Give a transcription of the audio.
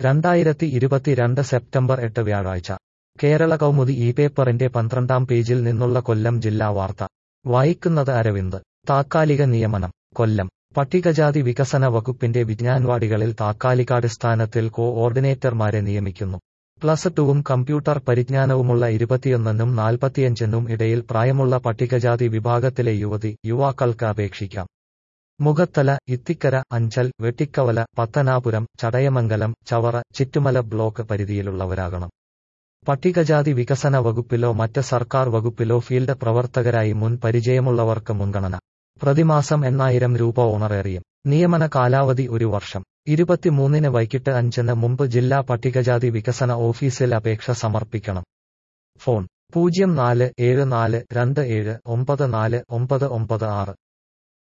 രണ്ടായിരത്തി ഇരുപത്തിരണ്ട് സെപ്റ്റംബർ എട്ട് വ്യാഴാഴ്ച കേരള കൗമുദി ഈ പേപ്പറിന്റെ പന്ത്രണ്ടാം പേജിൽ നിന്നുള്ള കൊല്ലം ജില്ലാ വാർത്ത വായിക്കുന്നത് അരവിന്ദ് താത്കാലിക നിയമനം കൊല്ലം പട്ടികജാതി വികസന വകുപ്പിന്റെ വിജ്ഞാൻവാടികളിൽ താത്കാലികാടിസ്ഥാനത്തിൽ കോ ഓർഡിനേറ്റർമാരെ നിയമിക്കുന്നു പ്ലസ് ടുവും കമ്പ്യൂട്ടർ പരിജ്ഞാനവുമുള്ള ഇരുപത്തിയൊന്നിനും നാൽപ്പത്തിയഞ്ചിനും ഇടയിൽ പ്രായമുള്ള പട്ടികജാതി വിഭാഗത്തിലെ യുവതി യുവാക്കൾക്ക് അപേക്ഷിക്കാം മുഖത്തല ഇത്തിക്കര അഞ്ചൽ വെട്ടിക്കവല പത്തനാപുരം ചടയമംഗലം ചവറ ചിറ്റുമല ബ്ലോക്ക് പരിധിയിലുള്ളവരാകണം പട്ടികജാതി വികസന വകുപ്പിലോ മറ്റ് സർക്കാർ വകുപ്പിലോ ഫീൽഡ് പ്രവർത്തകരായി മുൻ പരിചയമുള്ളവർക്ക് മുൻഗണന പ്രതിമാസം എണ്ണായിരം രൂപ ഓണറേറിയം നിയമന കാലാവധി ഒരു വർഷം ഇരുപത്തിമൂന്നിന് വൈകിട്ട് അഞ്ചിന് മുമ്പ് ജില്ലാ പട്ടികജാതി വികസന ഓഫീസിൽ അപേക്ഷ സമർപ്പിക്കണം ഫോൺ പൂജ്യം നാല് ഏഴ് നാല് രണ്ട് ഏഴ് ഒമ്പത് നാല് ഒമ്പത് ഒമ്പത് ആറ്